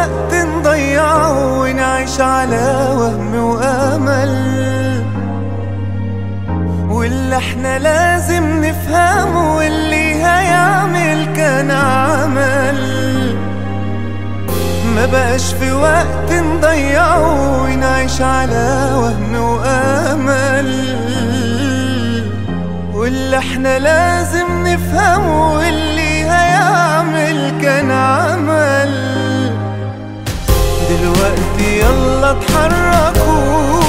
وقت نضيعه ونعيش على وهم وامل واللي احنا لازم نفهمه واللي هيعمل كان عمل ما بقاش في وقت نضيعه ونعيش على وهم وامل واللي احنا لازم نفهمه واللي هيعمل كان عمل دلوقتي يلا اتحركوا